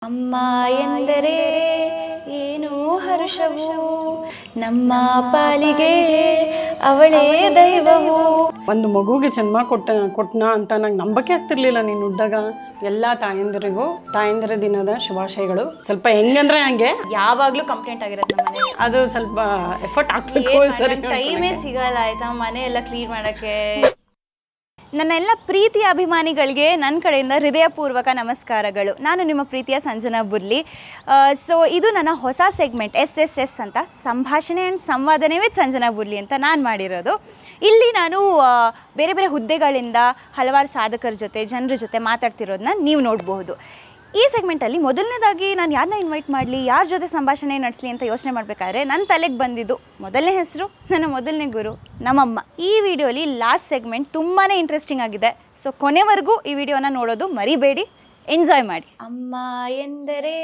ಅಮ್ಮ ಎಂದರೆ ಏನು ಹರುಷವು ನಮ್ಮ ಪಾಲಿಗೆ ಅವಳೇ ದೈವವು ಒಂದು ಮಗುಗೆ ಜನ್ಮ ಕೊಟ್ಟ ಕೊಟ್ಟನ ಅಂತ ನಂಗೆ ನಂಬಕ್ಕೆ ಆಗ್ತಿರ್ಲಿಲ್ಲ ನೀನು ಹುಡ್ದಾಗ ಎಲ್ಲ ತಾಯಂದಿರಿಗೂ ತಾಯಂದಿರ ದಿನದ ಶುಭಾಶಯಗಳು ಸ್ವಲ್ಪ ಹೆಂಗಂದ್ರೆ ಹಂಗೆ ಯಾವಾಗ್ಲೂ ಕಂಪ್ಲೇಂಟ್ ಆಗಿರೋದು ನಮ್ಮ ಮನೆ ಅದು ಸ್ವಲ್ಪ ಎಫರ್ಟ್ ಹಾಕ್ಬೇಕು ಸರಿ ಟೈಮೇ ಸಿಗಲ್ಲ ಆಯ್ತಾ ಮನೆ ಎಲ್ಲ ಕ್ಲೀನ್ ಮಾಡಕ್ಕೆ ನನ್ನ ಎಲ್ಲ ಪ್ರೀತಿಯ ಅಭಿಮಾನಿಗಳಿಗೆ ನನ್ನ ಕಡೆಯಿಂದ ಹೃದಯಪೂರ್ವಕ ನಮಸ್ಕಾರಗಳು ನಾನು ನಿಮ್ಮ ಪ್ರೀತಿಯ ಸಂಜನಾ ಬುರ್ಲಿ ಸೊ ಇದು ನನ್ನ ಹೊಸ ಸೆಗ್ಮೆಂಟ್ ಎಸ್ ಎಸ್ ಎಸ್ ಅಂತ ಸಂಭಾಷಣೆ ಆ್ಯಂಡ್ ಸಂವಾದನೆ ವಿತ್ ಸಂಜನಾ ಬುರ್ಲಿ ಅಂತ ನಾನು ಮಾಡಿರೋದು ಇಲ್ಲಿ ನಾನು ಆ, ಬೇರೆ ಬೇರೆ ಹುದ್ದೆಗಳಿಂದ ಹಲವಾರು ಸಾಧಕರ ಜೊತೆ ಜನರ ಜೊತೆ ಮಾತಾಡ್ತಿರೋದನ್ನ ನೀವು ನೋಡಬಹುದು ಈ ಸೆಗ್ಮೆಂಟಲ್ಲಿ ಮೊದಲನೇದಾಗಿ ನಾನು ಯಾರನ್ನ ಇನ್ವೈಟ್ ಮಾಡಲಿ ಯಾರ ಜೊತೆ ಸಂಭಾಷಣೆ ನಡೆಸಲಿ ಅಂತ ಯೋಚನೆ ಮಾಡಬೇಕಾದ್ರೆ ನನ್ನ ತಲೆಗೆ ಬಂದಿದ್ದು ಮೊದಲನೇ ಹೆಸರು ನನ್ನ ಮೊದಲನೇ ಗುರು ನಮ್ಮಮ್ಮ ಈ ವಿಡಿಯೋಲಿ ಲಾಸ್ಟ್ ಸೆಗ್ಮೆಂಟ್ ತುಂಬಾ ಇಂಟ್ರೆಸ್ಟಿಂಗ್ ಆಗಿದೆ ಸೊ ಕೊನೆವರೆಗೂ ಈ ವಿಡಿಯೋನ ನೋಡೋದು ಮರಿಬೇಡಿ ಎಂಜಾಯ್ ಮಾಡಿ ಅಮ್ಮ ಎಂದರೆ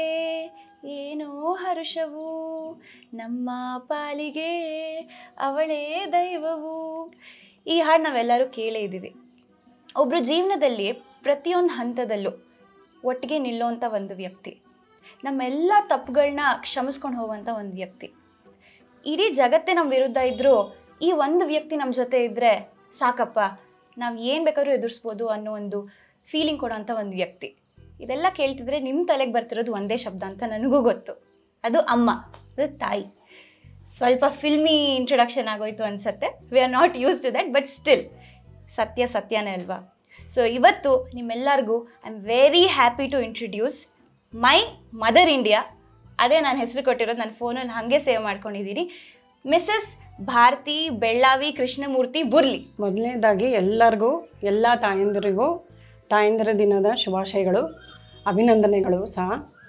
ಏನೋ ಹರುಷವು ನಮ್ಮ ಪಾಲಿಗೆ ಅವಳೇ ದೈವವು ಈ ಹಾಡು ನಾವೆಲ್ಲರೂ ಕೇಳೇ ಇದ್ದೀವಿ ಒಬ್ಬರು ಜೀವನದಲ್ಲಿ ಪ್ರತಿಯೊಂದು ಹಂತದಲ್ಲೂ ಒಟ್ಟಿಗೆ ನಿಲ್ಲುವಂಥ ಒಂದು ವ್ಯಕ್ತಿ ನಮ್ಮೆಲ್ಲ ತಪ್ಪುಗಳನ್ನ ಕ್ಷಮಿಸ್ಕೊಂಡು ಹೋಗುವಂಥ ಒಂದು ವ್ಯಕ್ತಿ ಇಡೀ ಜಗತ್ತೇ ನಮ್ಮ ವಿರುದ್ಧ ಇದ್ದರೂ ಈ ಒಂದು ವ್ಯಕ್ತಿ ನಮ್ಮ ಜೊತೆ ಇದ್ದರೆ ಸಾಕಪ್ಪ ನಾವು ಏನು ಬೇಕಾದ್ರೂ ಎದುರಿಸ್ಬೋದು ಅನ್ನೋ ಒಂದು ಫೀಲಿಂಗ್ ಕೊಡೋಂಥ ಒಂದು ವ್ಯಕ್ತಿ ಇದೆಲ್ಲ ಕೇಳ್ತಿದ್ರೆ ನಿಮ್ಮ ತಲೆಗೆ ಬರ್ತಿರೋದು ಒಂದೇ ಶಬ್ದ ಅಂತ ನನಗೂ ಗೊತ್ತು ಅದು ಅಮ್ಮ ಅದು ತಾಯಿ ಸ್ವಲ್ಪ ಫಿಲ್ಮಿ ಇಂಟ್ರೊಡಕ್ಷನ್ ಆಗೋಯ್ತು ಅನ್ಸತ್ತೆ we are not used to that but still ಸತ್ಯ ಸತ್ಯನೇ ಅಲ್ವಾ ಸೊ ಇವತ್ತು ನಿಮ್ಮೆಲ್ಲರಿಗೂ I am very happy to introduce my mother India ಅದೇ ನಾನು ಹೆಸರು ಕೊಟ್ಟಿರೋದು ನನ್ನ ಫೋನಲ್ಲಿ ಹಾಗೆ ಸೇವ್ ಮಾಡ್ಕೊಂಡಿದ್ದೀನಿ ಮಿಸ್ಸಸ್ ಭಾರತಿ ಬೆಳ್ಳಾವಿ ಕೃಷ್ಣಮೂರ್ತಿ ಬುರ್ಲಿ ಮೊದಲನೇದಾಗಿ ಎಲ್ಲರಿಗೂ ಎಲ್ಲ ತಾಯಂದಿರಿಗೂ ತಾಯಂದಿರ ದಿನದ ಶುಭಾಶಯಗಳು ಅಭಿನಂದನೆಗಳು ಸಹ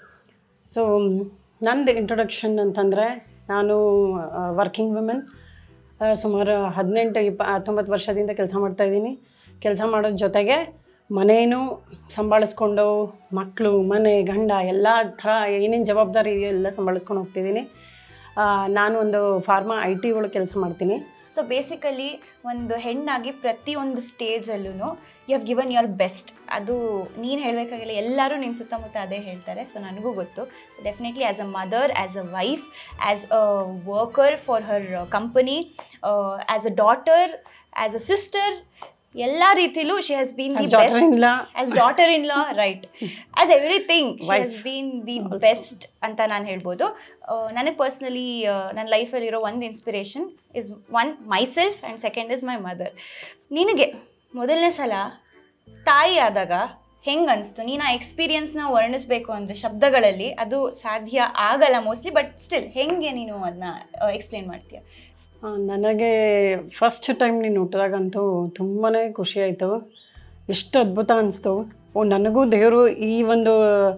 ಸೊ ನಂದು ಇಂಟ್ರೊಡಕ್ಷನ್ ಅಂತಂದರೆ ನಾನು ವರ್ಕಿಂಗ್ ವುಮೆನ್ ಸುಮಾರು ಹದಿನೆಂಟು ಇಪ್ಪ ಹತ್ತೊಂಬತ್ತು ವರ್ಷದಿಂದ ಕೆಲಸ ಮಾಡ್ತಾಯಿದ್ದೀನಿ ಕೆಲಸ ಮಾಡೋದ್ರ ಜೊತೆಗೆ ಮನೇನೂ ಸಂಭಾಳಿಸ್ಕೊಂಡು ಮಕ್ಕಳು ಮನೆ ಗಂಡ ಎಲ್ಲ ಥರ ಏನೇನು ಜವಾಬ್ದಾರಿ ಇದೆಯೋ ಎಲ್ಲ ಸಂಭಾಳಿಸ್ಕೊಂಡು ಹೋಗ್ತಿದ್ದೀನಿ ಆ, ನಾನು ಒಂದು ಫಾರ್ಮಾ ಐ ಟಿ ಒಳಗೆ ಕೆಲಸ ಮಾಡ್ತೀನಿ ಸೊ ಬೇಸಿಕಲಿ ಒಂದು ಹೆಣ್ಣಾಗಿ ಪ್ರತಿಯೊಂದು ಸ್ಟೇಜಲ್ಲೂ you have given your best ಅದು ನೀನು ಹೇಳಬೇಕಾಗಿಲ್ಲ ಎಲ್ಲರೂ ನಿನ್ನ ಸುತ್ತಮುತ್ತ ಅದೇ ಹೇಳ್ತಾರೆ ಸೊ ನನಗೂ ಗೊತ್ತು definitely as a mother as a wife as a worker for her company as a daughter as a sister ಎಲ್ಲ ರೀತಿಲೂ she has been the As daughter-in-law. Best as daughter in law right as everything she has been the best ಅಂತ ನಾನು ಹೇಳ್ಬೋದು ನನಗೆ personally ನನ್ನ ಲೈಫಲ್ಲಿರೋ ಒಂದು inspiration is one myself and second is my mother ನಿನಗೆ ಮೊದಲನೇ ಸಲ ತಾಯಿ ಆದಾಗ ಹೆಂಗೆ ಅನಿಸ್ತು ನೀನು ಆ ಎಕ್ಸ್ಪೀರಿಯನ್ಸ್ನ ವರ್ಣಿಸ್ಬೇಕು ಅಂದರೆ ಶಬ್ದಗಳಲ್ಲಿ ಅದು ಸಾಧ್ಯ ಆಗಲ್ಲ ಮೋಸ್ಟ್ಲಿ ಬಟ್ ಸ್ಟಿಲ್ ಹೆಂಗೆ ನೀನು ಅದನ್ನ ಎಕ್ಸ್ಪ್ಲೇನ್ ಮಾಡ್ತೀಯ ಆ, ನನಗೆ ಫಸ್ಟ್ ಟೈಮ್ ನೀನು ಹುಟ್ಟಿದಾಗಂತೂ ತುಂಬಾ ಖುಷಿ ಆಯಿತು ಎಷ್ಟು ಅದ್ಭುತ ಅನಿಸ್ತು ಓ ನನಗೂ ದೇವರು ಈ ಒಂದು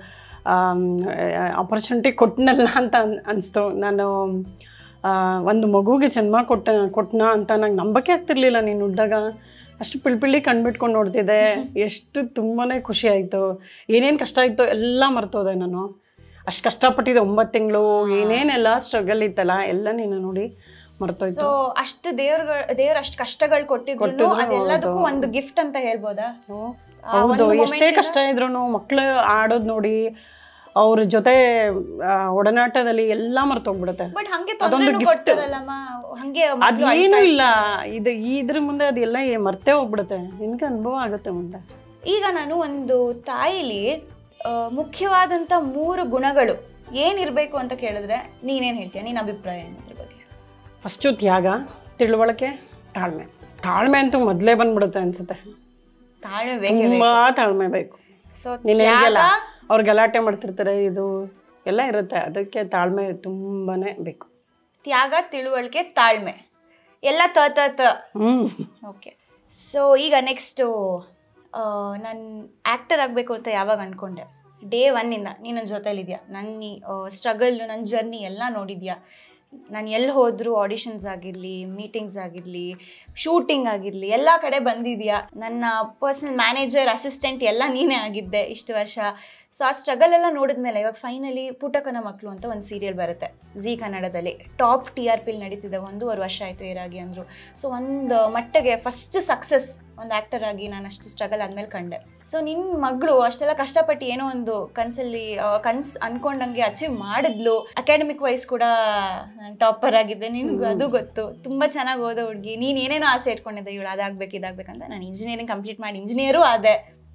ಆಪರ್ಚುನಿಟಿ ಕೊಟ್ಟನಲ್ಲ ಅಂತ ಅನ್ ಅನಿಸ್ತು ನಾನು ಆ, ಒಂದು ಮಗುಗೆ ಜನ್ಮ ಕೊಟ್ಟ ಕೊಟ್ಟನ ಅಂತ ನಂಗೆ ನಂಬಕ್ಕೆ ಆಗ್ತಿರ್ಲಿಲ್ಲ ನೀನು ಹುಟ್ಟಿದಾಗ ಅಷ್ಟು ಪಿಳ್ಪಿಳ್ಳಿ ಕಣ್ಬಿಟ್ಕೊಂಡು ನೋಡ್ತಿದ್ದೆ ಎಷ್ಟು ತುಂಬಾ ಖುಷಿ ಆಯಿತು ಏನೇನು ಕಷ್ಟ ಇತ್ತು ಎಲ್ಲ ಮರ್ತೋದೆ ನಾನು ಅಷ್ಟು ಕಷ್ಟಪಟ್ಟಿದ್ದೆ ಒಂಬತ್ತು ತಿಂಗಳು ಏನೇನೆಲ್ಲ ಸ್ಟ್ರಗಲ್ ಇತ್ತಲ್ಲ ಎಲ್ಲ ನೀನು ನೋಡಿ ಮರ್ತೋಯ್ತು ಸೊ ಅಷ್ಟು ದೇವ್ರಗಳು ದೇವ್ರ ಅಷ್ಟು ಕಷ್ಟಗಳು ಕೊಟ್ಟಿದ್ರು ಕೊಟ್ಟಿದ್ರು, ಅದೆಲ್ಲದಕ್ಕೂ ಹೌದು. ಒಂದು ಗಿಫ್ಟ್ ಅಂತ ಹೇಳ್ಬೋದಾ ಆ ಹೌದು ಒಂದು ಎಷ್ಟೇ moment ಕಷ್ಟ ಇದ್ರು ಮಕ್ಕಳು ಆಡೋದು ನೋಡಿ ಅವ್ರ ಜೊತೆ ಆ, ಒಡನಾಟದಲ್ಲಿ ಎಲ್ಲ ಮರ್ತೋಗ್ಬಿಡುತ್ತೆ ಬಟ್ ಹಂಗೆ ಅದೊಂದು ತೊಂದ್ರೆನೂ gift. ಕೊಡ್ತಾರಲ್ಲಮ್ಮ ಹಂಗೆ ಮಕ್ಳು ಅದೇನು ಅಳ್ತಾ ಇಲ್ಲ ಇದು ಇದ್ರ ಮುಂದೆ ಅದೆಲ್ಲ ಏ- ಮರ್ತೇ ಹೋಗ್ಬಿಡುತ್ತೆ ನಿನ್ಗೆ ಅನುಭವ ಆಗುತ್ತೆ ಮುಂದೆ ಈಗ ನಾನು ಒಂದು ತಾಯಿಲಿ ಆ, ಮುಖ್ಯವಾದಂತ ಮೂರು ಗುಣಗಳು ಏನಿರ್ಬೇಕು ಅಂತ ಕೇಳಿದ್ರೆ ನೀನೇನ್ ಹೇಳ್ತೀಯ ನಿನ್ನ ಅಭಿಪ್ರಾಯ ಏನು ಅದ್ರ ಬಗ್ಗೆ ಫಸ್ಟು ತ್ಯಾಗ ತಿಳುವಳಿಕೆ ತಾಳ್ಮೆ ತಾಳ್ಮೆ ಅಂತೂ ಮೊದಲೇ ಬಂದ್ಬಿಡುತ್ತೆ ಅನ್ಸುತ್ತೆ ತಾಳ್ಮೆ ಬೇಕೇ ತುಂಬಾ ತಾಳ್ಮೆ ಬೇಕು ಸೊ ನೀನು ಹೇಳಿದಲ್ಲ ತ್ಯಾಗ ಅವ್ರು ಗಲಾಟೆ ಮಾಡ್ತಿರ್ತಾರೆ ಇದು ಎಲ್ಲ ಇರುತ್ತೆ ಅದಕ್ಕೆ ತಾಳ್ಮೆ ತುಂಬಾನೇ ಬೇಕು ತ್ಯಾಗ ತಿಳುವಳಿಕೆ ತಾಳ್ಮೆ ಎಲ್ಲ ತ ತ ತ ಹ್ಮ್ ಓಕೆ ಸೊ ಈಗ ನೆಕ್ಸ್ಟು ನಾನು ಆ್ಯಕ್ಟರ್ ಆಗಬೇಕು ಅಂತ ಯಾವಾಗ ಅಂದ್ಕೊಂಡೆ ಡೇ ಒನ್ನಿಂದ ನೀನು ನನ್ನ ಜೊತೆಲಿದ್ಯಾ ನನ್ನ ಸ್ಟ್ರಗಲ್ ನನ್ನ ಜರ್ನಿ ಎಲ್ಲ ನೋಡಿದ್ಯಾ ನಾನು ಎಲ್ಲಿ ಹೋದರೂ ಆಡಿಷನ್ಸ್ ಆಗಿರಲಿ ಮೀಟಿಂಗ್ಸ್ ಆಗಿರಲಿ ಶೂಟಿಂಗ್ ಆಗಿರಲಿ ಎಲ್ಲ ಕಡೆ ಬಂದಿದ್ಯಾ ನನ್ನ ಪರ್ಸ್ನಲ್ ಮ್ಯಾನೇಜರ್ ಅಸಿಸ್ಟೆಂಟ್ ಎಲ್ಲ ನೀನೇ ಆಗಿದ್ದೆ ಇಷ್ಟು ವರ್ಷ ಸೊ ಆ ಸ್ಟ್ರಗಲ್ ಎಲ್ಲ ನೋಡಿದ್ಮೇಲೆ ಇವಾಗ ಫೈನಲಿ ಪುಟಕನ ಮಕ್ಕಳು ಅಂತ ಒಂದು ಸೀರಿಯಲ್ ಬರುತ್ತೆ ಜಿ ಕನ್ನಡದಲ್ಲಿ ಟಾಪ್ ಟಿ ಆರ್ ಪಿಲ್ ನಡೀತಿದೆ ಒಂದೂವರೆ ವರ್ಷ ಆಯಿತು ಏರಾಗಿ ಅಂದರು ಸೊ ಒಂದು ಮಟ್ಟಿಗೆ ಫಸ್ಟ್ ಸಕ್ಸಸ್ ಒಂದು ಆ್ಯಕ್ಟರ್ ಆಗಿ ನಾನು ಅಷ್ಟು ಸ್ಟ್ರಗಲ್ ಆದಮೇಲೆ ಕಂಡೆ ಸೊ ನಿನ್ನ ಮಗಳು ಅಷ್ಟೆಲ್ಲ ಕಷ್ಟಪಟ್ಟು ಏನೋ ಒಂದು ಕನಸಲ್ಲಿ ಕನ್ಸ್ ಅನ್ಕೊಂಡಂಗೆ ಅಚೀವ್ ಮಾಡಿದ್ಲು ಅಕಾಡೆಮಿಕ್ ವೈಸ್ ಕೂಡ ನಾನು ಟಾಪರ್ ಆಗಿದ್ದೆ ನಿನ್ಗೆ ಅದು ಗೊತ್ತು ತುಂಬ ಚೆನ್ನಾಗಿ ಓದೋ ಹುಡುಗಿ ನೀನು ಏನೇನೋ ಆಸೆ ಇಟ್ಕೊಂಡಿದ್ದೆ ಇವಳು ಅದಾಗಬೇಕು ಇದಾಗಬೇಕಂತ ನಾನು ಇಂಜಿನಿಯರಿಂಗ್ ಕಂಪ್ಲೀಟ್ ಮಾಡಿ ಇಂಜಿನಿಯರು ಆದೆ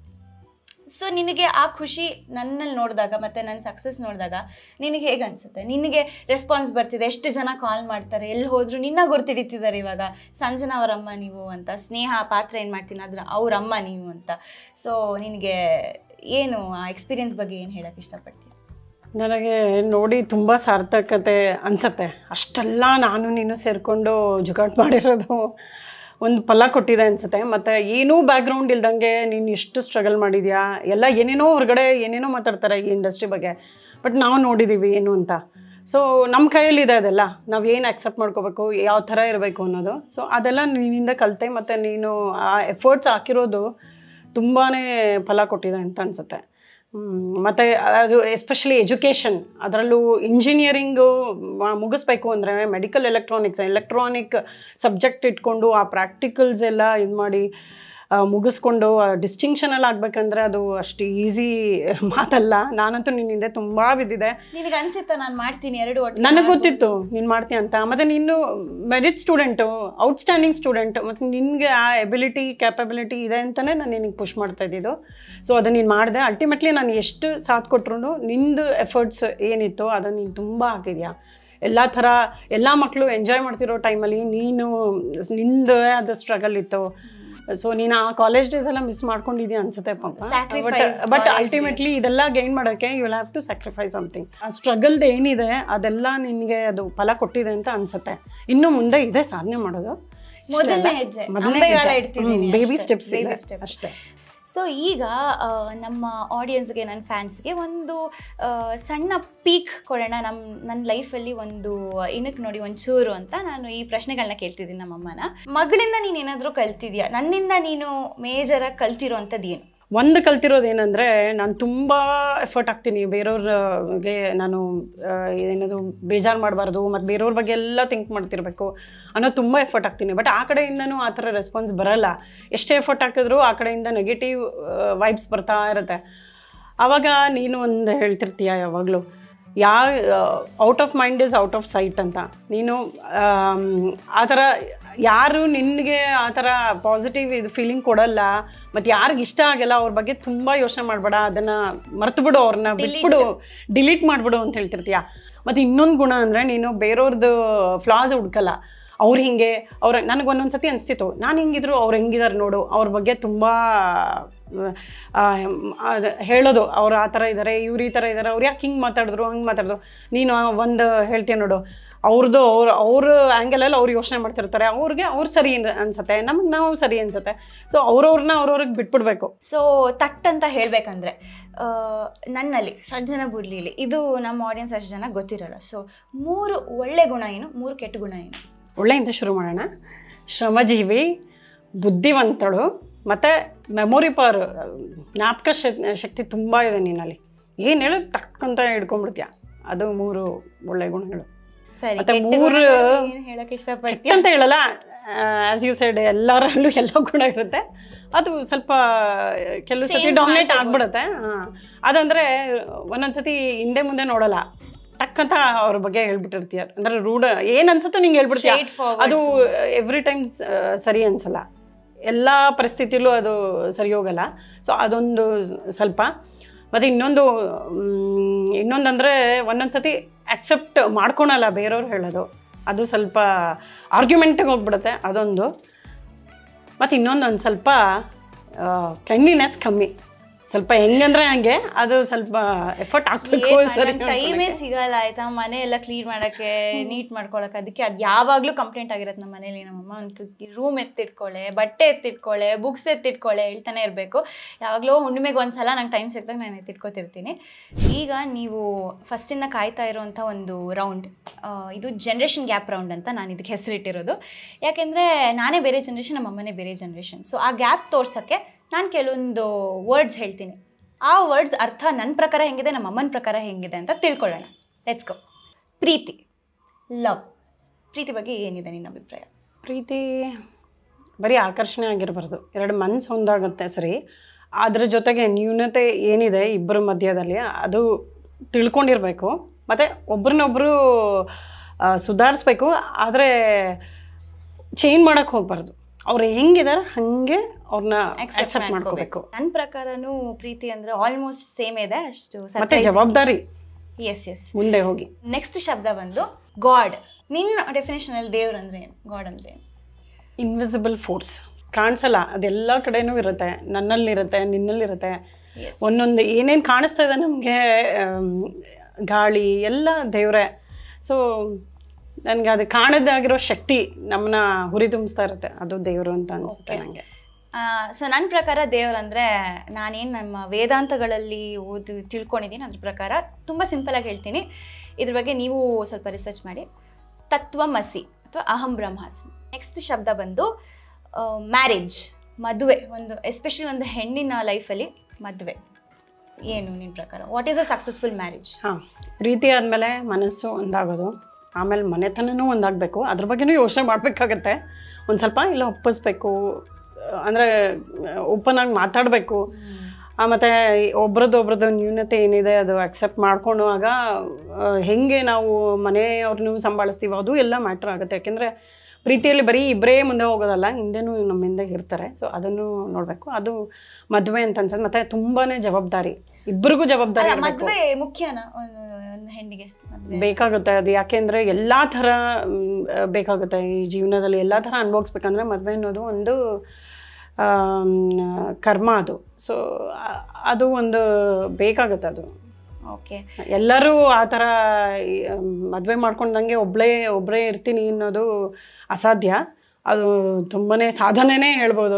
ಸೊ ನಿನಗೆ ಆ ಖುಷಿ ನನ್ನಲ್ಲಿ ನೋಡಿದಾಗ ಮತ್ತು ನನ್ನ ಸಕ್ಸಸ್ ನೋಡಿದಾಗ ನಿನಗೆ ಹೇಗೆ ಅನಿಸುತ್ತೆ ನಿನಗೆ ರೆಸ್ಪಾನ್ಸ್ ಬರ್ತಿದೆ ಎಷ್ಟು ಜನ ಕಾಲ್ ಮಾಡ್ತಾರೆ ಎಲ್ಲಿ ಹೋದ್ರು ನಿನ್ನ ಗುರ್ತಿಡಿತಿದ್ದಾರೆ ಇವಾಗ ಸಂಜನಾ ಅವರ ಅಮ್ಮ ನೀವು ಅಂತ ಸ್ನೇಹ ಆ ಪಾತ್ರ ಏನು ಮಾಡ್ತೀನಿ ಅದ್ರ ಅವ್ರ ಅಮ್ಮ ನೀವು ಅಂತ ಸೊ ನಿನಗೆ ಏನು ಆ ಎಕ್ಸ್ಪೀರಿಯನ್ಸ್ ಬಗ್ಗೆ ಏನು ಹೇಳಕ್ಕೆ ಇಷ್ಟಪಡ್ತೀಯ ನನಗೆ ನೋಡಿ ತುಂಬ ಸಾರ್ಥಕತೆ ಅನಿಸತ್ತೆ ಅಷ್ಟೆಲ್ಲ ನಾನು ನೀನು ಸೇರಿಕೊಂಡು ಜುಗಾಟ್ ಮಾಡಿರೋದು ಒಂದು ಫಲ ಕೊಟ್ಟಿದೆ ಅನಿಸುತ್ತೆ ಮತ್ತು ಏನೂ ಬ್ಯಾಕ್ಗ್ರೌಂಡ್ ಇಲ್ದಂಗೆ ನೀನು ಎಷ್ಟು ಸ್ಟ್ರಗಲ್ ಮಾಡಿದ್ಯಾ ಎಲ್ಲ ಏನೇನೋ ಹೊರಗಡೆ ಏನೇನೋ ಮಾತಾಡ್ತಾರೆ ಈ ಇಂಡಸ್ಟ್ರಿ ಬಗ್ಗೆ ಬಟ್ ನಾವು ನೋಡಿದ್ದೀವಿ ಏನು ಅಂತ ಸೊ ನಮ್ಮ ಕೈಯಲ್ಲಿದೆ ಅದೆಲ್ಲ ನಾವು ಏನು ಅಕ್ಸೆಪ್ಟ್ ಮಾಡ್ಕೋಬೇಕು ಯಾವ ಥರ ಇರಬೇಕು ಅನ್ನೋದು ಸೊ ಅದೆಲ್ಲ ನಿನ್ನಿಂದ ಕಲಿತೆ ಮತ್ತು ನೀನು ಆ ಎಫರ್ಟ್ಸ್ ಹಾಕಿರೋದು ತುಂಬಾ ಫಲ ಕೊಟ್ಟಿದೆ ಅಂತ ಅನಿಸುತ್ತೆ ಮತ್ತು ಅದು ಎಸ್ಪೆಷಲಿ ಎಜುಕೇಷನ್ ಅದರಲ್ಲೂ ಇಂಜಿನಿಯರಿಂಗು ಮುಗಿಸ್ಬೇಕು ಅಂದರೆ ಮೆಡಿಕಲ್ ಎಲೆಕ್ಟ್ರಾನಿಕ್ಸ್ ಎಲೆಕ್ಟ್ರಾನಿಕ್ ಸಬ್ಜೆಕ್ಟ್ ಇಟ್ಕೊಂಡು ಆ ಪ್ರಾಕ್ಟಿಕಲ್ಸ್ ಎಲ್ಲ ಇದು ಮಾಡಿ ಆ, ಮುಗಿಸ್ಕೊಂಡು ಡಿಸ್ಟಿಂಕ್ಷನಲ್ಲಿ ಆಗಬೇಕಂದ್ರೆ ಅದು ಅಷ್ಟು ಈಸಿ ಮಾತಲ್ಲ ನಾನಂತೂ ನಿನ್ನಿಂದ ತುಂಬ ಬಿದ್ದಿದೆ ನಿನಗೆ ಅನ್ಸುತ್ತಾ ನಾನು ಮಾಡ್ತೀನಿ ಎರಡು ಒಟ್ಟು ನನಗೆ ಗೊತ್ತಿತ್ತು ನೀನು ಮಾಡ್ತೀಯ ಅಂತ ಮತ್ತು ನೀನು ಮೆರಿಟ್ ಸ್ಟೂಡೆಂಟು ಔಟ್ಸ್ಟ್ಯಾಂಡಿಂಗ್ ಸ್ಟೂಡೆಂಟ್ ಮತ್ತು ನಿನಗೆ ಆ ಎಬಿಲಿಟಿ ಕ್ಯಾಪಬಿಲಿಟಿ ಇದೆ ಅಂತಲೇ ನಾನು ನಿನಗೆ ಪುಷ್ ಮಾಡ್ತಾ ಇದ್ದಿದ್ದು ಸೊ ಅದನ್ನು ನೀನು ಮಾಡಿದೆ ಅಲ್ಟಿಮೇಟ್ಲಿ ನಾನು ಎಷ್ಟು ಸಾಥ್ ಕೊಟ್ರು ನಿಂದು ಎಫರ್ಟ್ಸ್ ಏನಿತ್ತು ಅದನ್ನು ನೀನು ತುಂಬ ಹಾಕಿದ್ಯಾ ಎಲ್ಲ ಥರ ಎಲ್ಲ ಮಕ್ಕಳು ಎಂಜಾಯ್ ಮಾಡ್ತಿರೋ ಟೈಮಲ್ಲಿ ನೀನು ನಿಂದು ಅದು ಸ್ಟ್ರಗಲ್ ಇತ್ತು ಸೊ ನೀನು ಆ ಕಾಲೇಜ್ ಡೇಸ್ ಎಲ್ಲ ಮಿಸ್ ಮಾಡ್ಕೊಂಡಿದ್ಯಾ ಅನ್ಸುತ್ತೆ ಪಾಪ Sacrifice ಬಟ್ college ಅಲ್ಟಿಮೇಟ್ಲಿ ಇದೆಲ್ಲ ಗೈನ್ ಮಾಡೋಕ್ಕೆ you will have to sacrifice something ಆ ಸ್ಟ್ರಗಲ್ದು ಏನಿದೆ ಅದೆಲ್ಲ ನಿನಗೆ ಅದು ಫಲ ಕೊಟ್ಟಿದೆ ಅಂತ ಅನ್ಸುತ್ತೆ ಇನ್ನು ಮುಂದೆ ಇದೆ ಸಾಧನೆ ಮಾಡೋದು ಮೊದಲನೇ ಹೆಜ್ಜೆ ಅಂಬೆಗಾಲ ಇಡ್ತಿದ್ದೀನಿ ಬೇಬಿ ಅಷ್ಟೇ. Steps Baby steps. ಅಷ್ಟೇ ಸೊ ಈಗ ಆ, ನಮ್ಮ ಆಡಿಯನ್ಸ್ಗೆ ನನ್ನ ಫ್ಯಾನ್ಸ್ಗೆ ಒಂದು ಆ, ಸಣ್ಣ ಪೀಕ್ ಕೊಡೋಣ ನಮ್ಮ ನನ್ನ ಲೈಫಲ್ಲಿ ಒಂದು ಇಣಕ್ ನೋಡಿ ಒಂಚೂರು ಅಂತ ನಾನು ಈ ಪ್ರಶ್ನೆಗಳನ್ನ ಕೇಳ್ತಿದ್ದೀನಿ ನಮ್ಮಮ್ಮನ ಮಗಳಿಂದ ನೀನು ಏನಾದರೂ ಕಲ್ತಿದ್ಯಾ ನನ್ನಿಂದ ನೀನು ಮೇಜರಾಗಿ ಕಲ್ತಿರೋ ಅಂಥದ್ದು ಏನು ಒಂದು ಕಲ್ತಿರೋದು ಏನಂದರೆ ನಾನು ತುಂಬ ಎಫರ್ಟ್ ಹಾಕ್ತೀನಿ ಬೇರೆಯವ್ರಿಗೆ ನಾನು ಆ, ಏನದು ಬೇಜಾರು ಮಾಡಬಾರ್ದು ಮತ್ತು ಬೇರೆಯವ್ರ ಬಗ್ಗೆ ಎಲ್ಲ ಥಿಂಕ್ ಮಾಡ್ತಿರ್ಬೇಕು ಅನ್ನೋ ತುಂಬ ಎಫರ್ಟ್ ಹಾಕ್ತೀನಿ ಬಟ್ ಆ ಕಡೆಯಿಂದನೂ ಆ ಥರ ರೆಸ್ಪಾನ್ಸ್ ಬರಲ್ಲ ಎಷ್ಟೇ ಎಫರ್ಟ್ ಹಾಕಿದ್ರು ಆ ಕಡೆಯಿಂದ ನೆಗೆಟಿವ್ ವೈಬ್ಸ್ ಬರ್ತಾ ಇರುತ್ತೆ ಆವಾಗ ನೀನು ಒಂದು ಹೇಳ್ತಿರ್ತೀಯ ಯಾವಾಗಲೂ yeah out of mind is out of sight ಅಂತ ನೀನು ಆಮ್, ಆ ಥರ ಯಾರು ನಿನಗೆ ಆ ಥರ ಪಾಸಿಟಿವ್ ಇದು ಫೀಲಿಂಗ್ ಕೊಡಲ್ಲ ಮತ್ತು ಯಾರಿಗೆ ಇಷ್ಟ ಆಗಲ್ಲ ಅವ್ರ ಬಗ್ಗೆ ತುಂಬ ಯೋಚನೆ ಮಾಡಬೇಡ ಅದನ್ನು ಮರ್ತು ಬಿಡು ಅವ್ರನ್ನ ಬಿಟ್ಬಿಡು ಡಿಲೀಟ್ ಮಾಡಿಬಿಡು ಅಂತ ಹೇಳ್ತಿರ್ತೀಯ ಮತ್ತು ಇನ್ನೊಂದು ಗುಣ ಅಂದರೆ ನೀನು ಬೇರೆಯವ್ರದ್ದು ಫ್ಲಾಸ್ ಹುಡ್ಕಲ್ಲ ಅವ್ರು ಹಿಂಗೆ ಅವ್ರ ನನಗೆ ಒಂದೊಂದು ಸತಿ ಅನಿಸ್ತಿತ್ತು ನಾನು ಹಿಂಗಿದ್ರು ಅವ್ರು ಹೆಂಗಿದಾರೆ ನೋಡು ಅವ್ರ ಬಗ್ಗೆ ತುಂಬ ಹೇಳೋದು ಅವ್ರು ಆ ಥರ ಇದ್ದಾರೆ ಇವ್ರು ಈ ಥರ ಇದ್ದಾರೆ ಅವ್ರು ಯಾಕೆ ಹಿಂಗೆ ಮಾತಾಡಿದ್ರು ಹಂಗೆ ಮಾತಾಡಿದ್ರು ನೀನು ಒಂದು ಹೇಳ್ತೀಯ ನೋಡು ಅವ್ರದ್ದು ಅವ್ರು ಅವ್ರ ಆ್ಯಂಗಲಲ್ಲಿ ಅವ್ರು ಯೋಚನೆ ಮಾಡ್ತಿರ್ತಾರೆ ಅವ್ರಿಗೆ ಅವ್ರು ಸರಿ ಅನ್- ಅನ್ಸತ್ತೆ ನಮಗೆ ನಾವು ಸರಿ ಅನ್ಸತ್ತೆ ಸೊ ಅವ್ರವ್ರನ್ನ ಅವ್ರವ್ರಿಗೆ ಬಿಟ್ಬಿಡ್ಬೇಕು ಸೊ ತಟ್ ಅಂತ ಹೇಳಬೇಕಂದ್ರೆ ನನ್ನಲ್ಲಿ ಸಜ್ಜನ ಬುರ್ಲಿಲಿ ಇದು ನಮ್ಮ ಆಡಿಯನ್ಸ್ ಅಷ್ಟು ಜನ ಗೊತ್ತಿರಲ್ಲ ಸೊ ಮೂರು ಒಳ್ಳೆ ಗುಣ ಏನು ಮೂರು ಕೆಟ್ಟ ಗುಣ ಏನು ಒಳ್ಳೆಯಿಂದ ಶುರು ಮಾಡೋಣ ಶ್ರಮಜೀವಿ ಬುದ್ಧಿವಂತಳು ಮತ್ತು ಮೆಮೊರಿ ಪವರ್ ಜ್ಞಾಪಕ ಶ- ಶಕ್ತಿ ತುಂಬ ಇದೆ ನಿನ್ನಲ್ಲಿ ಏನು ಹೇಳು ಟಕ್ಕಂತ ಹಿಡ್ಕೊಂಡ್ಬಿಡ್ತೀಯ ಅದು ಮೂರು ಒಳ್ಳೆ ಗುಣಗಳು ಸರಿ ಮತ್ತೆ ಕೆಟ್ಟ ಮೂರು- ಗುಣಗಳು ಏನು ಹೇಳಕ್ಕೆ ಇಷ್ಟಪಡ್ತೀಯ ಅಂತ ಹೇಳಲ್ಲ ಆ್ಯಸ್ ಯು ಸೈಡ್ ಎಲ್ಲರಲ್ಲೂ ಎಲ್ಲ ಗುಣ ಇರುತ್ತೆ ಅದು ಸ್ವಲ್ಪ ಕೆಲವು ಸತಿ Change ಡಾಮಿನೇಟ್ ಮಾಡ್ಕೊಬೋದು. ಆಗ್ಬಿಡುತ್ತೆ ಹಾಂ ಅದಂದರೆ ಒಂದೊಂದು ಸತಿ ಹಿಂದೆ ಮುಂದೆ ನೋಡಲ್ಲ ಟಕ್ಕಂತ ಅವ್ರ ಬಗ್ಗೆ ಹೇಳ್ಬಿಟ್ಟಿರ್ತೀಯ ಅಂದ್ರೆ ರೂಢ ಏನು ಅನ್ಸುತ್ತೋ ನಿಂಗೆ ಹೇಳ್ಬಿಡ್ತೀಯ Straight forward ಅದು ಎವ್ರಿ ಟೈಮ್ ಸರಿ ಅನ್ಸಲ್ಲ ಎಲ್ಲ ಪರಿಸ್ಥಿತಿಲೂ ಅದು ಸರಿ ಹೋಗಲ್ಲ ಸೊ ಅದೊಂದು ಸ್ವಲ್ಪ ಮತ್ತು ಇನ್ನೊಂದು ಮ್, ಇನ್ನೊಂದಂದರೆ ಒಂದೊಂದು ಸತಿ ಅಕ್ಸೆಪ್ಟ್ ಮಾಡ್ಕೊಳಲ್ಲ ಬೇರೆಯವ್ರು ಹೇಳೋದು ಅದು ಸ್ವಲ್ಪ ಆರ್ಗ್ಯುಮೆಂಟಿಗೆ ಹೋಗ್ಬಿಡುತ್ತೆ ಅದೊಂದು ಮತ್ತು ಇನ್ನೊಂದು ಒಂದು ಸ್ವಲ್ಪ ಕೈಂಡ್ಲಿನೆಸ್ ಕಮ್ಮಿ ಸ್ವಲ್ಪ ಹೆಂಗಂದ್ರೆ ಹಂಗೆ ಅದು ಸ್ವಲ್ಪ ಎಫರ್ಟ್ ಹಾಕ್ಬೇಕು ಸರಿ ಟೈಮೇ ಸಿಗಲ್ಲ ಆಯ್ತಾ ಮನೆ ಎಲ್ಲ ಕ್ಲೀನ್ ಮಾಡಕ್ಕೆ ನೀಟ್ ಮಾಡ್ಕೊಳಕ್ಕೆ ಅದಕ್ಕೆ ಅದು ಯಾವಾಗ್ಲೂ ಕಂಪ್ಲೇಂಟ್ ಆಗಿರತ್ತೆ ನಮ್ಮ ಮನೇಲಿ ನಮ್ಮಮ್ಮ ಒಂದು ರೂಮ್ ಎತ್ತಿಟ್ಕೊಳ್ಳೆ ಬಟ್ಟೆ ಎತ್ತಿಟ್ಕೊಳ್ಳೆ ಬುಕ್ಸ್ ಎತ್ತಿಟ್ಕೊಳ್ಳೆ ಹೇಳ್ತಾನೆ ಇರಬೇಕು ಯಾವಾಗಲೂ ಹುಣ್ಣಿಮೆಗೆ ಒಂದ್ಸಲ ನಂಗೆ ಟೈಮ್ ಸಿಕ್ದಾಗ ನಾನು ಎತ್ತಿಟ್ಕೋತಿರ್ತೀನಿ ಈಗ ನೀವು ಫಸ್ಟಿಂದ ಕಾಯ್ತಾ ಇರೋವಂಥ ಒಂದು ರೌಂಡ್ ಇದು ಜನ್ರೇಷನ್ ಗ್ಯಾಪ್ ರೌಂಡ್ ಅಂತ ನಾನು ಇದಕ್ಕೆ ಹೆಸರಿಟ್ಟಿರೋದು ಯಾಕೆಂದರೆ ನಾನೇ ಬೇರೆ ಜನ್ರೇಷನ್ ನಮ್ಮ ಅಮ್ಮನೇ ಬೇರೆ ಜನ್ರೇಷನ್ ಸೊ ಆ ಗ್ಯಾಪ್ ತೋರ್ಸೋಕ್ಕೆ ನಾನು ಕೆಲವೊಂದು ವರ್ಡ್ಸ್ ಹೇಳ್ತೀನಿ ಆ ವರ್ಡ್ಸ್ ಅರ್ಥ ನನ್ನ ಪ್ರಕಾರ ಹೆಂಗಿದೆ ನಮ್ಮ ಅಮ್ಮನ ಪ್ರಕಾರ ಹೆಂಗಿದೆ ಅಂತ ತಿಳ್ಕೊಳ್ಳೋಣ ಲೆಟ್ಸ್ ಗೋ ಪ್ರೀತಿ ಲವ್ ಪ್ರೀತಿ ಬಗ್ಗೆ ಏನಿದೆ ನಿನ್ನ ಅಭಿಪ್ರಾಯ ಪ್ರೀತಿ ಬರೀ ಆಕರ್ಷಣೆ ಆಗಿರಬಾರ್ದು ಎರಡು ಮನಸ್ಸು ಒಂದಾಗುತ್ತೆ ಸರಿ ಅದ್ರ ಜೊತೆಗೆ ನ್ಯೂನತೆ ಏನಿದೆ ಇಬ್ಬರ ಮಧ್ಯದಲ್ಲಿ ಅದು ತಿಳ್ಕೊಂಡಿರಬೇಕು ಮತ್ತು ಒಬ್ರನ್ನೊಬ್ಬರು ಸುಧಾರಿಸ್ಬೇಕು ಆದರೆ ಚೇಂಜ್ ಮಾಡೋಕ್ಕೆ ಹೋಗ್ಬಾರ್ದು ಅವ್ರು ಹೆಂಗಿದಾರೆ ಹಾಗೆ ಅವ್ರನ್ನ ಅಕ್ಸೆಪ್ಟ್ ಮಾಡ್ಕೋಬೇಕು ನನ್ನ ಪ್ರಕಾರನೂ ಪ್ರೀತಿ ಅಂದ್ರೆ ಆಲ್ಮೋಸ್ಟ್ ಸೇಮ್ ಇದೆ ಅಷ್ಟು ಮತ್ತು ಜವಾಬ್ದಾರಿ ಎಸ್ ಎಸ್ ಮುಂದೆ ಹೋಗಿ ನೆಕ್ಸ್ಟ್ ಶಬ್ದ ಬಂದು ಗಾಡ್ ನಿನ್ನ ಡೆಫಿನೇಷನ್ ಅಲ್ಲಿ ದೇವ್ರು ಅಂದ್ರೆ ಏನು ಗಾಡ್ ಅಂದ್ರೆ ಏನು ಇನ್ವಿಸಿಬಲ್ ಫೋರ್ಸ್ ಕಾಣಿಸಲ್ಲ ಅದೆಲ್ಲ ಕಡೆನೂ ಇರುತ್ತೆ ನನ್ನಲ್ಲಿರುತ್ತೆ ನಿನ್ನಲ್ಲಿರುತ್ತೆ ಎಸ್ ಒಂದೊಂದು ಏನೇನು ಕಾಣಿಸ್ತಾ ಇದೆ ನಮಗೆ ಗಾಳಿ ಎಲ್ಲ ದೇವರೇ ಸೊ ನನಗೆ ಅದು ಕಾಣದಾಗಿರೋ ಶಕ್ತಿ ನಮ್ಮನ್ನ ಹುರಿ ತುಂಬಿಸ್ತಾ ಇರುತ್ತೆ ಅದು ದೇವರು ಅಂತ ಅನಿಸುತ್ತೆ ನನಗೆ ಸೊ ನನ್ನ ಪ್ರಕಾರ ದೇವರಂದ್ರೆ ನಾನೇನು ನಮ್ಮ ವೇದಾಂತಗಳಲ್ಲಿ ಓದಿ ತಿಳ್ಕೊಂಡಿದ್ದೀನಿ ಅದ್ರ ಪ್ರಕಾರ ತುಂಬ ಸಿಂಪಲಾಗಿ ಹೇಳ್ತೀನಿ ಇದ್ರ ಬಗ್ಗೆ ನೀವು ಸ್ವಲ್ಪ ರಿಸರ್ಚ್ ಮಾಡಿ ತತ್ವಮಸಿ ಅಥವಾ ಅಹಂ ಬ್ರಹ್ಮಾಸ್ಮಿ ನೆಕ್ಸ್ಟ್ ಶಬ್ದ ಬಂದು ಮ್ಯಾರೇಜ್ ಮದುವೆ ಒಂದು ಎಸ್ಪೆಷಲಿ ಒಂದು ಹೆಣ್ಣಿನ ಲೈಫಲ್ಲಿ ಮದುವೆ ಏನು ನಿನ್ನ ಪ್ರಕಾರ what is a successful marriage ಹಾಂ ಪ್ರೀತಿ ಆದಮೇಲೆ ಮನಸ್ಸು ಒಂದಾಗೋದು ಆಮೇಲೆ ಮನೆತನನೂ ಒಂದಾಗಬೇಕು ಅದ್ರ ಬಗ್ಗೆನೂ ಯೋಚನೆ ಮಾಡಬೇಕಾಗತ್ತೆ ಒಂದು ಸ್ವಲ್ಪ ಇಲ್ಲ ಒಪ್ಪಿಸ್ಬೇಕು ಅಂದರೆ ಓಪನ್ ಆಗಿ ಮಾತಾಡಬೇಕು ಮತ್ತು ಒಬ್ರದ್ದು ಒಬ್ರದ್ದು ನ್ಯೂನತೆ ಏನಿದೆ ಅದು ಅಕ್ಸೆಪ್ಟ್ ಮಾಡ್ಕೊಳ್ಳುವಾಗ ಆ, ಹೆಂಗೆ ನಾವು ಮನೆಯವ್ರನ್ನೂ ಸಂಭಾಳಿಸ್ತೀವೋ ಅದು ಎಲ್ಲ ಮ್ಯಾಟ್ರ್ ಆಗುತ್ತೆ ಯಾಕೆಂದರೆ ಪ್ರೀತಿಯಲ್ಲಿ ಬರೀ ಇಬ್ಬರೇ ಮುಂದೆ ಹೋಗೋದಲ್ಲ ಹಿಂದೆನೂ ನಮ್ಮ ಹಿಂದೆ ಇರ್ತಾರೆ ಸೊ ಅದನ್ನು ನೋಡಬೇಕು ಅದು ಮದುವೆ ಅಂತ ಅನ್ಸೋದು ಮತ್ತು ತುಂಬಾ ಜವಾಬ್ದಾರಿ ಇಬ್ಬರಿಗೂ ಜವಾಬ್ದಾರಿ ಅಲ್ಲ ಇರಬೇಕು ಮದುವೆ ಮುಖ್ಯನಾ ಒಂದು ಒಂದು ಹೆಣ್ಣಿಗೆ ಮದುವೆ ಬೇಕಾಗುತ್ತೆ ಅದು ಯಾಕೆಂದರೆ ಎಲ್ಲ ಥರ ಮ್, ಬೇಕಾಗುತ್ತೆ ಈ ಜೀವನದಲ್ಲಿ ಎಲ್ಲ ಥರ ಅನುಭವಿಸ್ಬೇಕಂದ್ರೆ ಮದುವೆ ಅನ್ನೋದು ಒಂದು ಆಮ್, ಕರ್ಮ ಅದು ಸೊ ಅದು ಒಂದು ಬೇಕಾಗುತ್ತೆ ಅದು ಓಕೆ ಎಲ್ಲರೂ ಆ ಥರ ಮದುವೆ ಮಾಡ್ಕೊಂಡಂಗೆ ಒಬ್ಬಳೇ ಒಬ್ಬರೇ ಇರ್ತೀನಿ ಅನ್ನೋದು ಅಸಾಧ್ಯ ಅದು ತುಂಬಾ ಸಾಧನೆನೇ ಹೇಳ್ಬೋದು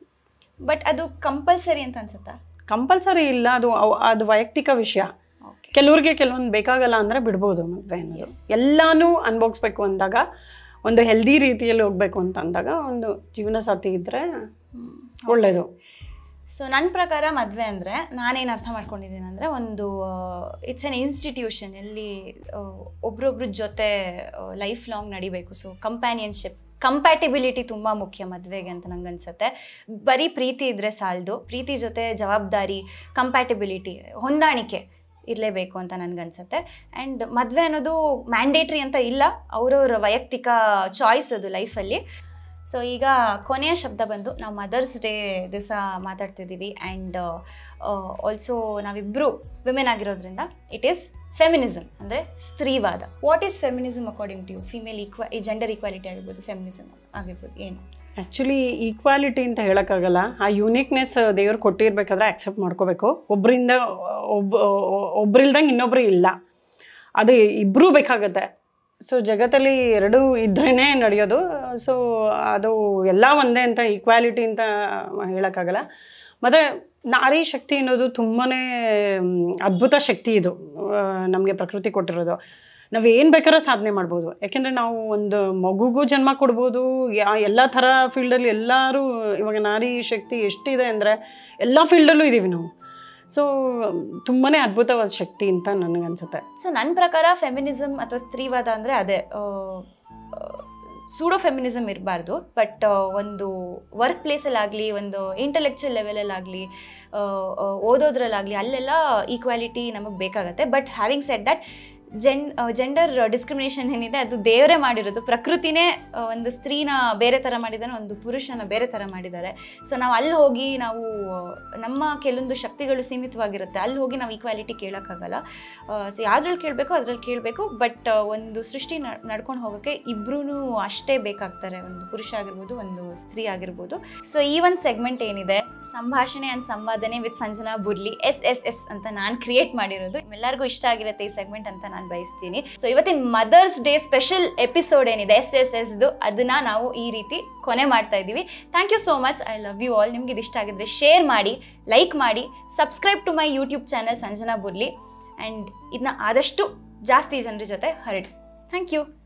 ಬಟ್ ಅದು ಕಂಪಲ್ಸರಿ ಅಂತ ಅನ್ಸುತ್ತಾ ಕಂಪಲ್ಸರಿ ಇಲ್ಲ ಅದು ಅವ್- ಅದು ವೈಯಕ್ತಿಕ ವಿಷಯ ಓಕೆ ಕೆಲವ್ರಿಗೆ ಕೆಲವೊಂದು ಬೇಕಾಗಲ್ಲ ಅಂದರೆ ಬಿಡ್ಬೋದು ಮದುವೆ ಅನ್ನೋದು ಎಲ್ಲಾನು ಅನ್ಭೋಗಿಸ್ಬೇಕು ಅಂದಾಗ ಒಂದು ಹೆಲ್ದಿ ರೀತಿಯಲ್ಲಿ ಹೋಗ್ಬೇಕು ಅಂತ ಅಂದಾಗ ಒಂದು ಜೀವನ ಸಾಥಿ ಇದ್ದರೆ ಒಳ್ಳೆಯದು ಸೊ ನನ್ನ ಪ್ರಕಾರ ಮದುವೆ ಅಂದರೆ ನಾನೇನು ಅರ್ಥ ಮಾಡ್ಕೊಂಡಿದ್ದೀನಿ ಅಂದರೆ ಒಂದು ಇಟ್ಸ್ ಎನ್ ಇನ್ಸ್ಟಿಟ್ಯೂಷನ್ ಎಲ್ಲಿ ಆ, ಒಬ್ರೊಬ್ರ ಜೊತೆ ಲೈಫ್ ಲಾಂಗ್ ನಡಿಬೇಕು ಸೊ ಕಂಪ್ಯಾನಿಯನ್ಶಿಪ್ ಕಂಪ್ಯಾಟಿಬಿಲಿಟಿ ತುಂಬ ಮುಖ್ಯ ಮದುವೆಗೆ ಅಂತ ನಂಗೆ ಅನ್ಸುತ್ತೆ ಬರೀ ಪ್ರೀತಿ ಇದ್ದರೆ ಸಾಲದು ಪ್ರೀತಿ ಜೊತೆ ಜವಾಬ್ದಾರಿ ಕಂಪ್ಯಾಟಿಬಿಲಿಟಿ ಹೊಂದಾಣಿಕೆ ಇರಲೇಬೇಕು ಅಂತ ನನಗನ್ಸುತ್ತೆ ಆ್ಯಂಡ್ ಮದುವೆ ಅನ್ನೋದು ಮ್ಯಾಂಡೇಟ್ರಿ ಅಂತ ಇಲ್ಲ ಅವ್ರವ್ರ ವೈಯಕ್ತಿಕ ಚಾಯ್ಸ್ ಅದು ಲೈಫಲ್ಲಿ ಸೊ ಈಗ ಕೊನೆಯ ಶಬ್ದ ಬಂದು ನಾವು ಮದರ್ಸ್ ಡೇ ದಿವಸ ಮಾತಾಡ್ತಿದ್ದೀವಿ ಆ್ಯಂಡ್ ಆಲ್ಸೋ ನಾವಿಬ್ಬರು ವಿಮೆನ್ ಆಗಿರೋದ್ರಿಂದ ಇಟ್ ಈಸ್ ಫೆಮಿನಿಸಮ್ ಅಂದರೆ ಸ್ತ್ರೀವಾದ what is feminism according to you female equal ಈ ಜೆಂಡರ್ ಈಕ್ವಾಲಿಟಿ ಆಗಿರ್ಬೋದು ಫೆಮಿನಿಸಮ್ ಆಗಿರ್ಬೋದು ಏನು ಆ್ಯಕ್ಚುಲಿ ಈಕ್ವಾಲಿಟಿ ಅಂತ ಹೇಳೋಕ್ಕಾಗಲ್ಲ ಆ ಯೂನಿಕ್ನೆಸ್ ದೇವ್ರು ಕೊಟ್ಟಿರ್ಬೇಕಾದ್ರೆ ಆಕ್ಸೆಪ್ಟ್ ಮಾಡ್ಕೋಬೇಕು ಒಬ್ಬರಿಂದ ಒಬ್ಬ ಒಬ್ರಿಲ್ದಂಗೆ ಇನ್ನೊಬ್ರು ಇಲ್ಲ ಅದು ಇಬ್ಬರೂ ಬೇಕಾಗತ್ತೆ ಸೊ ಜಗತ್ತಲ್ಲಿ ಎರಡೂ ಇದ್ರೇ ನಡೆಯೋದು ಸೊ ಅದು ಎಲ್ಲ ಒಂದೇ ಅಂತ ಈಕ್ವಾಲಿಟಿ ಅಂತ ಹೇಳೋಕ್ಕಾಗಲ್ಲ ಮತ್ತು ನಾರಿ ಶಕ್ತಿ ಅನ್ನೋದು ತುಂಬಾ ಅದ್ಭುತ ಶಕ್ತಿ ಇದು ನಮಗೆ ಪ್ರಕೃತಿ ಕೊಟ್ಟಿರೋದು ನಾವು ಏನು ಬೇಕಾದ್ರೂ ಸಾಧನೆ ಮಾಡ್ಬೋದು ಯಾಕೆಂದರೆ ನಾವು ಒಂದು ಮಗುಗೂ ಜನ್ಮ ಕೊಡ್ಬೋದು ಯಾ ಎಲ್ಲ ಥರ ಫೀಲ್ಡಲ್ಲಿ ಎಲ್ಲರೂ ಇವಾಗ ನಾರಿ ಶಕ್ತಿ ಎಷ್ಟಿದೆ ಅಂದರೆ ಎಲ್ಲ ಫೀಲ್ಡಲ್ಲೂ ಇದ್ದೀವಿ ನಾವು ಸೊ ತುಂಬಾ ಅದ್ಭುತವಾದ ಶಕ್ತಿ ಅಂತ ನನಗನ್ಸುತ್ತೆ ಸೊ ನನ್ನ ಪ್ರಕಾರ ಫೆಮಿನಿಸಮ್ ಅಥವಾ ಸ್ತ್ರೀವಾದ ಅಂದರೆ ಅದೇ ಸೂಡೋ ಫೆಮಿನಿಸಮ್ ಇರಬಾರ್ದು ಬಟ್ ಒಂದು ವರ್ಕ್ ಪ್ಲೇಸಲ್ಲಾಗಲಿ ಒಂದು ಇಂಟೆಲೆಕ್ಚುಯಲ್ ಲೆವೆಲಲ್ಲಾಗಲಿ ಓದೋದ್ರಲ್ಲಾಗಲಿ ಅಲ್ಲೆಲ್ಲ ಈಕ್ವಾಲಿಟಿ ನಮಗೆ ಬೇಕಾಗತ್ತೆ but having said that gen gender discrimination ಏನಿದೆ ಅದು ದೇವರೇ ಮಾಡಿರೋದು ಪ್ರಕೃತಿನೇ ಆ, ಒಂದು ಸ್ತ್ರೀನ ಬೇರೆ ಥರ ಮಾಡಿದ್ದಾನೆ ಒಂದು ಪುರುಷನ ಬೇರೆ ಥರ ಮಾಡಿದ್ದಾರೆ ಸೊ ನಾವು ಅಲ್ಲಿ ಹೋಗಿ ನಾವು ಆ, ನಮ್ಮ ಕೆಲವೊಂದು ಶಕ್ತಿಗಳು ಸೀಮಿತವಾಗಿರುತ್ತೆ ಅಲ್ಲಿ ಹೋಗಿ ನಾವು ಈಕ್ವಾಲಿಟಿ ಕೇಳೋಕ್ಕಾಗಲ್ಲ ಸೊ ಯಾವ್ದ್ರಲ್ಲಿ ಕೇಳಬೇಕು ಅದ್ರಲ್ಲಿ ಕೇಳಬೇಕು ಬಟ್ ಒಂದು ಸೃಷ್ಟಿ ನಡ್ಕೊಂಡು ಹೋಗೋಕ್ಕೆ ಇಬ್ರೂ ಅಷ್ಟೇ ಬೇಕಾಗ್ತಾರೆ ಒಂದು ಪುರುಷ ಆಗಿರ್ಬೋದು ಒಂದು ಸ್ತ್ರೀ ಆಗಿರ್ಬೋದು ಸೊ ಈ ಒಂದು ಸೆಗ್ಮೆಂಟ್ ಏನಿದೆ ಸಂಭಾಷಣೆ ಆ್ಯಂಡ್ ಸಂವಾದನೆ with Sanjana Burli S S S ಅಂತ ನಾನು ಕ್ರಿಯೇಟ್ ಮಾಡಿರೋದು ನಿಮ್ಮೆಲ್ಲರಿಗೂ ಇಷ್ಟ ಆಗಿರುತ್ತೆ ಈ ಸೆಗ್ಮೆಂಟ್ ಅಂತ ನಾನು ಬಯಸ್ತೀನಿ ಸೊ ಇವತ್ತಿನ ಮದರ್ಸ್ ಡೇ ಸ್ಪೆಷಲ್ ಎಪಿಸೋಡ್ ಏನಿದೆ ಎಸ್ ಎಸ್ ಎಸ್ದು ಅದನ್ನ ನಾವು ಈ ರೀತಿ ಕೊನೆ ಮಾಡ್ತಾ ಇದ್ದೀವಿ thank you so much I love you all ನಿಮ್ಗೆ ಇದು ಇಷ್ಟ ಆಗಿದ್ರೆ ಶೇರ್ ಮಾಡಿ ಲೈಕ್ ಮಾಡಿ subscribe to my YouTube channel Sanjana Burli and ಇದನ್ನ ಆದಷ್ಟು ಜಾಸ್ತಿ ಜನರ ಜೊತೆ ಹರಡಿ ಥ್ಯಾಂಕ್ ಯು